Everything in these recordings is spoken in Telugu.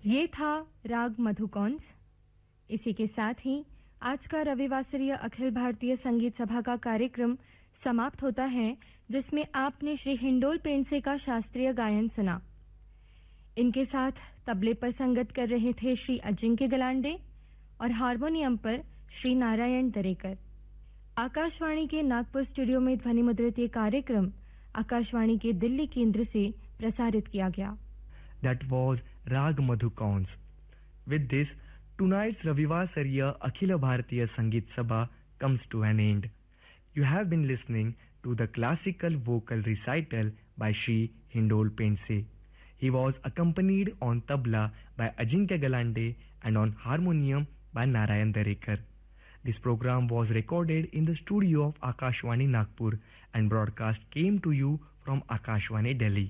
ये था राग मधुकौंस इसी के साथ ही आज का रविवासरीय अखिल भारतीय संगीत सभा का कार्यक्रम समाप्त होता है जिसमें आपने श्री हिंडोल पेंडसे का शास्त्रीय गायन सुना इनके साथ तबले पर संगत कर रहे थे श्री अजिंक्य गलांडे और हारमोनियम पर श्री नारायण दरेकर आकाशवाणी के नागपुर स्टूडियो में ध्वनि मुद्रित ये कार्यक्रम आकाशवाणी के दिल्ली केंद्र से प्रसारित किया गया That was Rag Madhu Kaunz. With this, tonight's Ravivar Sariya Akhila Bharatiya Sangeet Sabha comes to an end. You have been listening to the classical vocal recital by Shri Hindol Pense. He was accompanied on tabla by Ajinkya Galande and on harmonium by Narayan Darekar. This program was recorded in the studio of Akashwani Nagpur and broadcast came to you from Akashwani Delhi.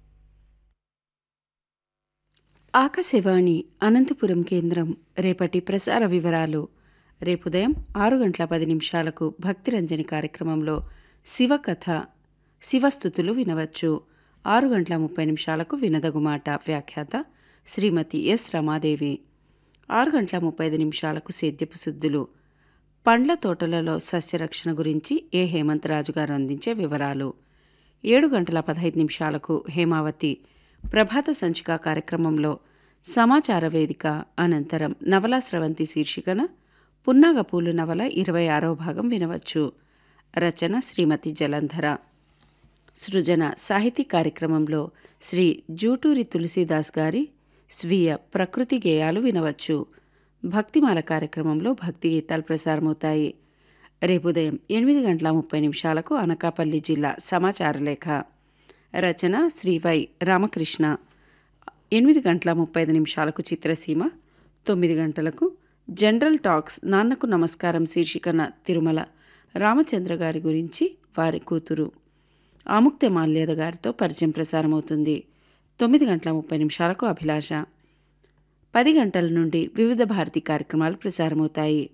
Akashvani Anantapuram కేంద్రం రేపటి ప్రసార వివరాలు రేపు ఉదయం ఆరు గంటల పది నిమిషాలకు భక్తిరంజని కార్యక్రమంలో శివకథ శివస్థుతులు వినవచ్చు ఆరు గంటల ముప్పై నిమిషాలకు వినదగుమాట వ్యాఖ్యాత శ్రీమతి ఎస్ రమాదేవి ఆరు గంటల ముప్పై ఐదు నిమిషాలకు సేద్యపు శుద్ధులు పండ్ల తోటలలో సస్యరక్షణ గురించి ఏ హేమంత్ రాజు గారు అందించే వివరాలు ఏడు గంటల పదహైదు నిమిషాలకు హేమావతి ప్రభాత సంచిక కార్యక్రమంలో సమాచార వేదిక అనంతరం నవలా స్రవంతి శీర్షికన పున్నాగపూలు నవల ఇరవై ఆరో భాగం వినవచ్చు రచన శ్రీమతి జలంధర సృజన సాహితీ కార్యక్రమంలో శ్రీ జూటూరి తులసీదాస్ గారి స్వీయ ప్రకృతి గేయాలు వినవచ్చు భక్తిమాల కార్యక్రమంలో భక్తి గీతాలు ప్రసారమవుతాయి రేపు ఉదయం ఎనిమిది గంటల ముప్పై నిమిషాలకు అనకాపల్లి జిల్లా సమాచార లేఖ రచన శ్రీ వై రామకృష్ణ ఎనిమిది గంటల ముప్పై ఐదు నిమిషాలకు చిత్రసీమ తొమ్మిది గంటలకు జనరల్ టాక్స్ నాన్నకు నమస్కారం శీర్షికన తిరుమల రామచంద్ర గారి గురించి వారి కూతురు ఆముక్త మాల్యద గారితో పరిచయం ప్రసారమవుతుంది తొమ్మిది గంటల ముప్పై నిమిషాలకు అభిలాష పది గంటల నుండి వివిధ భారతి కార్యక్రమాలు ప్రసారమవుతాయి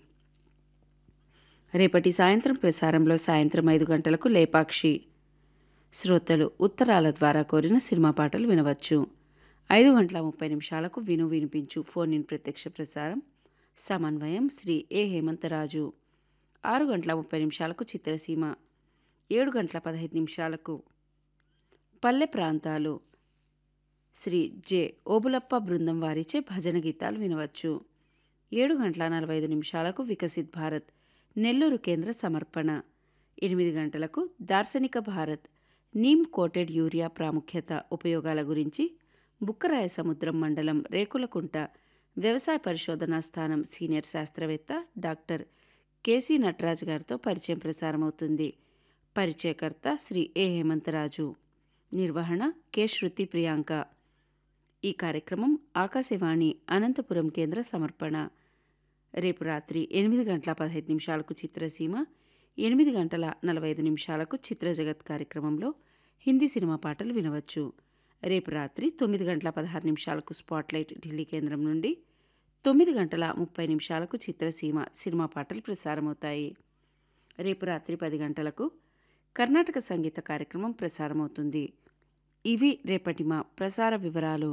రేపటి సాయంత్రం ప్రసారంలో సాయంత్రం ఐదు గంటలకు లేపాక్షి శ్రోతలు ఉత్తరాల ద్వారా కోరిన సినిమా పాటలు వినవచ్చు ఐదు గంటల ముప్పై నిమిషాలకు విను వినిపించు ఫోన్ ఇన్ ప్రత్యక్ష ప్రసారం సమన్వయం శ్రీ ఏ హేమంతరాజు ఆరు గంటల ముప్పై నిమిషాలకు చిత్రసీమ ఏడు గంటల పదహైదు నిమిషాలకు పల్లె ప్రాంతాలు శ్రీ జె ఓబులప్ప బృందం వారిచే భజన గీతాలు వినవచ్చు ఏడు గంటల నలభై ఐదు నిమిషాలకు వికసిత్ భారత్ నెల్లూరు కేంద్ర సమర్పణ ఎనిమిది గంటలకు దార్శనిక భారత్ నీమ్ కోటెడ్ యూరియా ప్రాముఖ్యత ఉపయోగాల గురించి బుక్కరాయ సముద్రం మండలం రేకులకుంట వ్యవసాయ పరిశోధనా స్థానం సీనియర్ శాస్త్రవేత్త డాక్టర్ కేసీ నటరాజ్ గారితో పరిచయం ప్రసారమవుతుంది పరిచయకర్త శ్రీ ఏ హేమంతరాజు నిర్వహణ కె శృతి ప్రియాంక ఈ కార్యక్రమం ఆకాశవాణి అనంతపురం కేంద్ర సమర్పణ రేపు రాత్రి ఎనిమిది గంటల పదహైదు నిమిషాలకు చిత్రసీమ ఎనిమిది గంటల నలభై ఐదు నిమిషాలకు చిత్రజగత్ కార్యక్రమంలో హిందీ సినిమా పాటలు వినవచ్చు రేపు రాత్రి తొమ్మిది గంటల పదహారు నిమిషాలకు స్పాట్లైట్ ఢిల్లీ కేంద్రం నుండి తొమ్మిది గంటల ముప్పై నిమిషాలకు చిత్రసీమ సినిమా పాటలు ప్రసారమవుతాయి రేపు రాత్రి పది గంటలకు కర్ణాటక సంగీత కార్యక్రమం ప్రసారమవుతుంది ఇవి రేపటి మా ప్రసార వివరాలు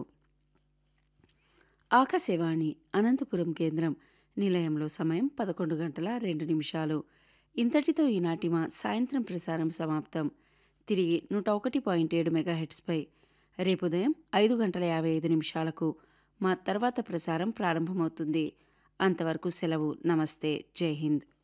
ఆకాశవాణి అనంతపురం కేంద్రం నిలయంలో సమయం పదకొండు గంటల రెండు నిమిషాలు ఇంతటితో ఈనాటి మా సాయంత్రం ప్రసారం సమాప్తం తిరిగి నూట ఒకటి పాయింట్ ఏడు మెగాహెట్స్పై రేపు ఉదయం ఐదు గంటల యాభై ఐదు నిమిషాలకు మా తర్వాత ప్రసారం ప్రారంభమవుతుంది అంతవరకు సెలవు నమస్తే జై హింద్